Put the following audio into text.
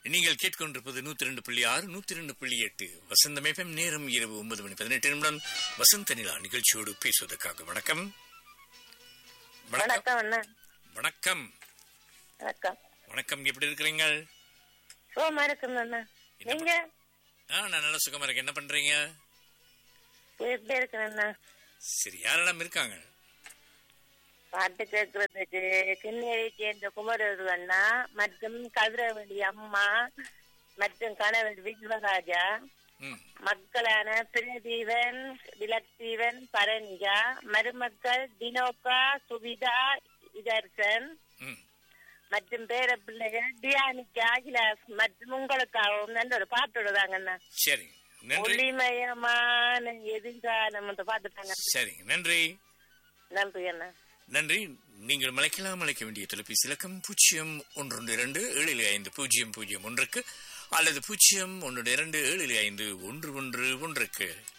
நீங்கள் கேட்கொண்டிருப்பது நூத்தி ரெண்டு புள்ளி ஆறு நூத்தி ரெண்டு புள்ளி எட்டு வசந்த மேபம் நேரம் இரவு ஒன்பது மணி பதினெட்டு நிமிடம் வசந்த நிலா நிகழ்ச்சியோடு பேசுவதற்காக வணக்கம் வணக்கம் வணக்கம் அண்ணா வணக்கம் வணக்கம் வணக்கம் எப்படி இருக்கிறீங்க சுகமா இருக்குங்க அண்ணா என்ன நீங்க ஆ நான் நல்ல சுகமா இருக்கேன் என்ன பண்றீங்க எப்படி இருக்கிறேன் அண்ணா சரி யாரெல்லாம் இருக்காங்க பாட்டு கேட்கறதுக்கு கிண்ணேரி சேர்ந்த குமரரு அண்ணா மற்றும் கதிரவழி அம்மா மற்றும் கணவன் விஸ்வராஜா ம் மக்களான பிரதீவன் விலக்தீவன் பரணிகா மருமக்கள் தினோகா சுவிதா இதர்சன் ம் மற்றும் பேர பிள்ளைகள் தியானிகா அகிலாஸ் மற்றும் உங்களுக்காகவும் நல்ல ஒரு பாட்டு தாங்கண்ணா சரி நன்றி ஒளிமயமான எதிர்காலம் அந்த பாட்டு தாங்க சரி நன்றி நன்றி அண்ணா நன்றி நீங்கள் மலைக்கலாம் அழைக்க வேண்டிய தொலைபேசி இலக்கம் பூஜ்ஜியம் ஒன்று இரண்டு ஏழு ஐந்து பூஜ்ஜியம் பூஜ்ஜியம் ஒன்றுக்கு அல்லது பூஜ்ஜியம் ஒன்று இரண்டு ஏழு ஐந்து ஒன்று ஒன்று ஒன்றுக்கு